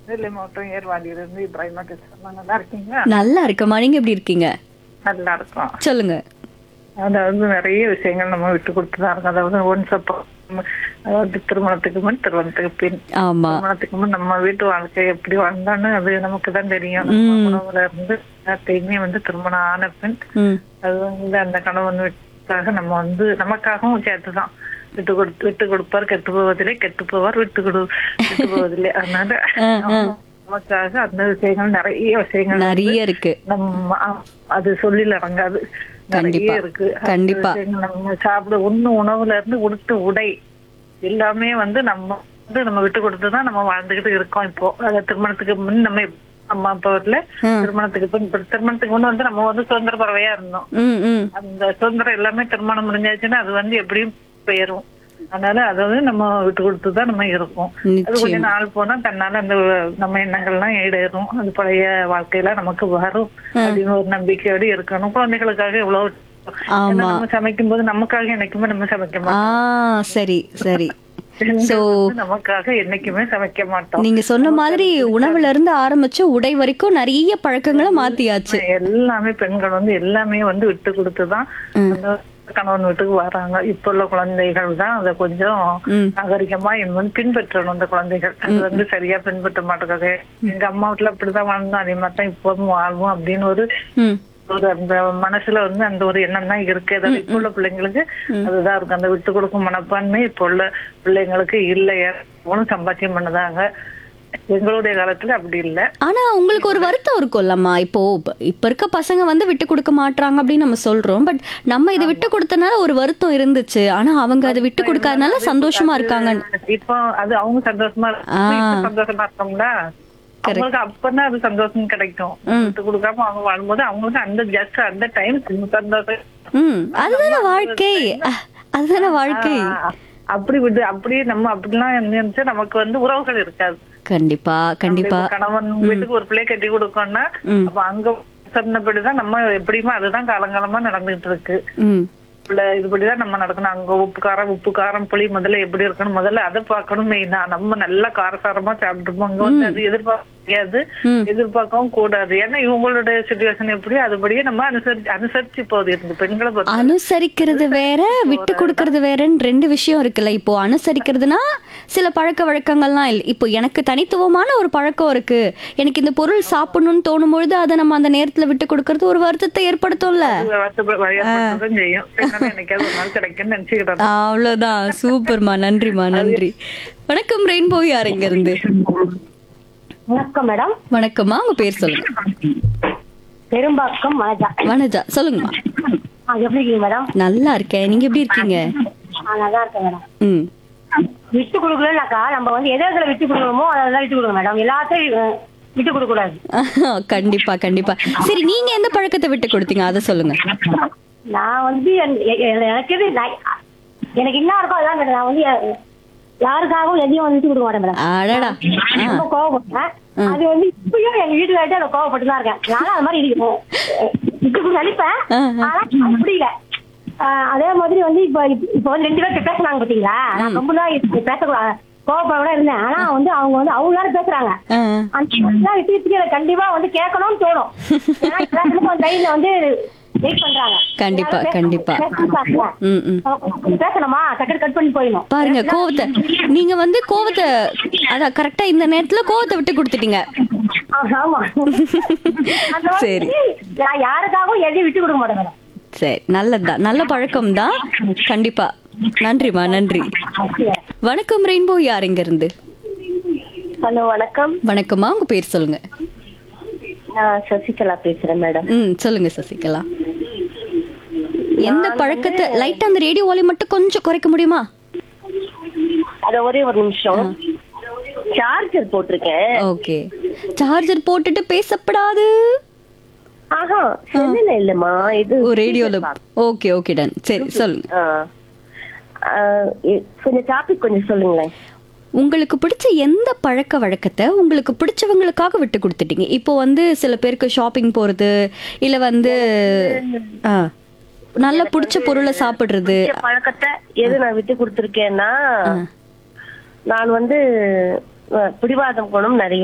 நெல்லை மாவட்டம் ஏர்வாடியிலிருந்து இப்ராஹிமா பேசுறேன் நல்லா இருக்கீங்களா நல்லா இருக்கம்மா நீங்க எப்படி இருக்கீங்க நல்லா இருக்கும் சொல்லுங்க அதாவது நிறைய விஷயங்கள் நம்ம விட்டு கொடுத்து தான் இருக்கோம் அதாவது ஒன்ஸ் அப்போ அதாவது திருமணத்துக்கு முன் திருமணத்துக்கு பின் ஆமா திருமணத்துக்கு முன் நம்ம வீட்டு வாழ்க்கை எப்படி வாழ்ந்தோன்னு அது நமக்கு தான் தெரியும் நம்ம உணவுல இருந்து எல்லாத்தையுமே வந்து திருமணம் ஆன பின் ம் அது வந்து அந்த கணவன் வீட்டுக்காக நம்ம வந்து நமக்காகவும் சேர்த்துதான் விட்டு கொடுத்து விட்டு கொடுப்பார் கெட்டு போவதில்லை கெட்டு போவார் விட்டு கொடு விட்டு போவதில்லை அதனால நமக்காக அந்த விஷயங்கள் நிறைய விஷயங்கள் நிறைய இருக்கு நம்ம ஆ, அது சொல்லில அடங்காது கண்டிப்பா. நிறைய இருக்கு அந்த கண்டிப்பா. விஷயங்கள் நம்ம சாப்பிட உண்ணு உணவுல இருந்து உடுத்து உடை எல்லாமே வந்து நம்ம வந்து நம்ம விட்டு கொடுத்து தான் நம்ம வாழ்ந்துகிட்டு இருக்கோம் இப்போ அத திருமணத்துக்கு முன் நம்ம இப்ப அம்மா அப்பா வீட்டுல ம். திருமணத்துக்கு பின் இப்ப திருமணத்துக்கு முன் வந்து நம்ம வந்து சுதந்திர பறவையா இருந்தோம் ம் ம் அந்த சுதந்திரம் எல்லாமே திருமணம் முடிஞ்சாச்சுன்னா அது வந்து எப்படியும் போயிரும் அதனால அதை வந்து நம்ம விட்டு கொடுத்து தான் நம்ம இருக்கோம் அது கொஞ்ச நிச்சயம் நாள் போனா தன்னால அந்த நம்ம எண்ணங்கள்லாம் ஈடேறும் அது பழைய வாழ்க்கையில நமக்கு வரும் அப்படின்னு ஒரு நம்பிக்கையோடு இருக்கணும் குழந்தைகளுக்காக எவ்வளவு ஏன்னா ஆமா நம்ம சமைக்கும் போது நமக்காக என்னைக்குமே நம்ம சமைக்க ஆ மாட்டோம் சரி சரி பெண்கள் So- வந்து நமக்காக என்னைக்குமே சமைக்க மாட்டோம் நீங்க சொன்ன மாதிரி உணவுல இருந்து ஆரம்பிச்சு உடை வரைக்கும் நிறைய பழக்கங்களை மாத்தியாச்சு எல்லாமே பெண்கள் வந்து எல்லாமே வந்து விட்டு கொடுத்துதான் அந்த கணவன் வீட்டுக்கு வராங்க இப்ப உள்ள குழந்தைகள் தான் அதை கொஞ்சம் ம் நாகரிகமா இன்னும் பின்பற்றணும் அந்த குழந்தைகள் அது வந்து சரியா பின்பற்ற மாட்டேங்காங்க எங்க அம்மா வீட்டுல அப்படிதான் வாழ்ந்தோம் அதே மாதிரி தான் இப்பவும் வாழ்வோம் அப்படின்னு ஒரு ம் ஒரு அந்த மனசுல வந்து அந்த ஒரு எண்ணம் தான் இருக்கு அதாவது இப்ப உள்ள பிள்ளைங்களுக்கு அதுதான் இருக்கு அந்த விட்டு கொடுக்கும் மனப்பான்மை இப்ப உள்ள பிள்ளைங்களுக்கு இல்லையா ஒன்றும் சம்பாத்தியம் பண்ணதாங்க எங்களுடைய காலத்துல அப்படி இல்ல ஆனா உங்களுக்கு ஒரு வருத்தம் இருக்கும்லம்மா இப்போ இப்ப- இப்ப இருக்க பசங்க வந்து விட்டு கொடுக்க மாட்றாங்க அப்படின்னு நம்ம சொல்றோம் பட் நம்ம இதை விட்டு கொடுத்தனால ஒரு வருத்தம் இருந்துச்சு ஆனா அவங்க அதை விட்டு கொடுக்காதனால சந்தோஷமா இருக்காங்க இப்போ அது அவங்க சந்தோஷமா இருக்காங்க இப்ப சந்தோஷமா இருக்கோம்ல அவங்களுக்கு அப்பதான் அது சந்தோஷம் கிடைக்கும் விட்டு கொடுக்காம அவங்க வாழும்போது அவங்களுக்கு அந்த ஜஸ்ட் அந்த டைம் சந்தோஷம் ம் அதுதானே வாழ்க்கை அஹ், அதுதானே வாழ்க்கை ஆ, அப்படி விட்டு அப்படியே நம்ம அப்படிலாம் நினைச்சா நமக்கு வந்து உறவுகள் இருக்காது கண்டிப்பா கண்டிப்பா இப்ப கணவன் வீட்டுக்கு ஒரு பிள்ளைய கட்டி கொடுக்கணும்னா ம். அப்ப அங்க சொன்னபடிதான் நம்ம எப்படியுமே அதுதான் காலங்காலமா நடந்துகிட்டு இருக்கு ம் உள்ள இதுபடிதான் நம்ம நடக்கணும் அங்க உப்பு காரம் உப்பு காரம் புளி முதல்ல எப்படி இருக்கணும் முதல்ல அதை பார்க்கணும் மெயினா நம்ம நல்லா காரசாரமா சாப்பிட்டுருப்போம் அங்க வந்து அது எதிர்பார்க்க முடியாது ம். எதிர்பார்க்கவும் கூடாது ஏன்னா இவங்களுடைய சுச்சுவேஷன் எப்படி அதுபடியே நம்ம அனுசரிச்சு அனுசரிச்சு போகுது இந்த பெண்களை பொறுத்த அனுசரிக்கிறது வேற விட்டு கொடுக்கறது வேறன்னு ரெண்டு விஷயம் இருக்குல்ல இப்போ அனுசரிக்கிறதுனா சில பழக்க வழக்கங்கள்லாம் இல்லை இப்போ எனக்கு தனித்துவமான ஒரு பழக்கம் இருக்கு எனக்கு இந்த பொருள் சாப்பிடணும்னு தோணும் பொழுது அதை நம்ம அந்த நேரத்துல விட்டு கொடுக்கறது ஒரு வருத்தத்தை ஏற்படுத்தும்ல வருத்தப்படதான் செய்யும் என்னன்னா என்னைக்காவது ஒரு நாள் கிடைக்கும்னு நினைச்சுக்கிட்டோம் அவ்வளவுதான் சூப்பர்மா நன்றிமா நன்றி வணக்கம் ரெயின்போ யார் இங்க இருந்து வணக்கம் மேடம் வணக்கம்மா உங்க பேர் சொல்லுங்க பெரும்பாக்கம் வனஜா வனஜா சொல்லுங்கம்மா ஆ, எப்படி இருக்கீங்க மேடம் நல்லா இருக்கேன் நீங்க எப்படி இருக்கீங்க ஆ நல்லா இருக்கேன் மேடம் ம் விட்டு கொடுக்கலனாக்கா நம்ம வந்து எதை எதில் விட்டு கொடுக்கணுமோ அதெல்லாம் விட்டு கொடுக்கணும் மேடம் எல்லாத்தையும் அஹ், விட்டு கொடுக்க கூடாது கண்டிப்பா கண்டிப்பா சரி நீங்க எந்த பழக்கத்தை விட்டு கொடுத்தீங்க அதை சொல்லுங்க நான் வந்து என்- எ- எ- எனக்கு எது நான்- எனக்கு என்ன இருக்கோ அதான் மேடம் நான் வந்து எ- யாருக்காகவும் எதையும் வந்து விட்டு கொடுக்க மாட்டேன் மேடம் அடடா ஆ ரொம்ப கோவப்பட்டேன் அது வந்து இப்பயும் எங்க வீட்டுக்கார்ட்ட நான் கோவப்பட்டு தான் இருக்கேன் நானும் அது மாதிரி இருக்கணும் விட்டு கொடுக்க நினைப்பேன் ஆ, ஆனா அது முடியல ஆஹ் அதே மாதிரி வந்து இப்ப இப்ப வந்து ரெண்டு பேரும் பேசுனாங்க பாத்தீங்களா நான் ரொம்ப நாள் இப்ப பேசக்கூடாது கோவப்பட இருந்தேன் ஆனா வந்து அவங்க வந்து அவங்க நேரம் பேசுறாங்க ஆ அந்த மாதிரிலாம் விஷயத்துக்கு எனக்கு கண்டிப்பா வந்து கேட்கணும்னு தோணும் ஏன்னா எல்லாத்துக்கும் அந்த லைன்ல வந்து வெயிட் பண்றாங்க கண்டிப்பா, எல்லாரும் கண்டிப்பா. பேசணும் பாருங்க. ம் ம் அவங்க பேசணுமா டக்கு கட் பண்ணி போயிடணும் பாருங்க கோவத்தை நீங்க வந்து கோவத்தை அதான் கரெக்டா இந்த நேரத்துல கோவத்தை விட்டு கொடுத்துட்டீங்க ஆ, ஆமா அந்த மாதிரி சரி. நான் யாருக்காகவும் எதையும் விட்டு கொடுக்க மாட்டேன் மேடம் சரி நல்லதுதான் நல்ல பழக்கம் தான் கண்டிப்பா நன்றிமா நன்றி வணக்கம் ரெயின்போ யார் இங்க இருந்து ஹலோ வணக்கம் வணக்கம்மா உங்க பேர் சொல்லுங்க நான் சசிகலா பேசுறேன் மேடம் ம் சொல்லுங்க சசிகலா எந்த பழக்கத்தை லைட்டா அந்த ரேடியோ வால்யூம் மட்டும் கொஞ்சம் குறைக்க முடியுமா அத ஒரே ஒரு நிமிஷம் சார்ஜர் போட்டிருக்கேன் ஓகே சார்ஜர் போட்டுட்டு பேசப்படாது ஆஹா செல்லுல இல்லம்மா இது ஓ ரேடியோல ஓகே ஓகே டன் சரி சொல்லுங்க ஆ. ஆ, இ- கொஞ்சம் டாபிக் கொஞ்சம் சொல்லுங்களேன் உங்களுக்கு பிடிச்ச எந்த பழக்க வழக்கத்தை உங்களுக்கு பிடிச்சவங்களுக்காக விட்டு கொடுத்துட்டீங்க இப்போ வந்து சில பேருக்கு ஷாப்பிங் போறது இல்ல வந்து ஆ, நல்ல பிடிச்ச பொருளை சாப்பிடுறது இந்த பழக்கத்தை எது நான் விட்டு கொடுத்துருக்கேன்னா நான் வந்து அஹ், பிடிவாதம் குணம் நிறைய